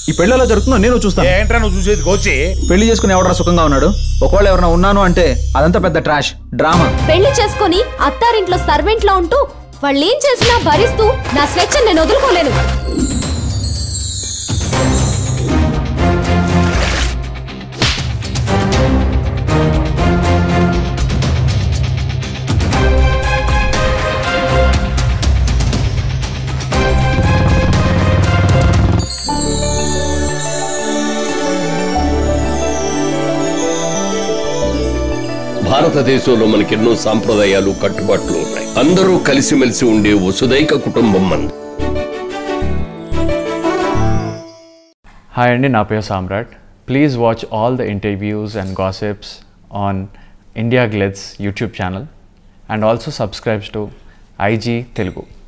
ఈ పెళ్లి ఎలా జరుగుతుందో నేను చూస్తాను ఏంట్రా నువ్వు చూసేది కోచి పెళ్లి చేసుకుని ఎవడరా సుఖంగా ఉన్నాడు ఒకవేళ ఎవరైనా ఉన్నాను అంటే అదంతా పెద్ద ట్రాష్ డ్రామా పెళ్లి చేసుకొని అత్తారింట్లో సర్వెంట్ లా ఉంటూ వాళ్ళు ఏం చేసినా భరిస్తూ నా స్వేచ్ఛ నేను వదులుకోలేను భారతదేశంలో మనకెన్నో సాంప్రదాయాలు కట్టుబాట్లు ఉన్నాయి అందరూ కలిసిమెలిసి ఉండే వసుదైక కుటుంబం మంది హాయ్ అండి నా పేరు Samrat please watch all the interviews and gossips on India glitz YouTube channel and also subscribes to IG Telugu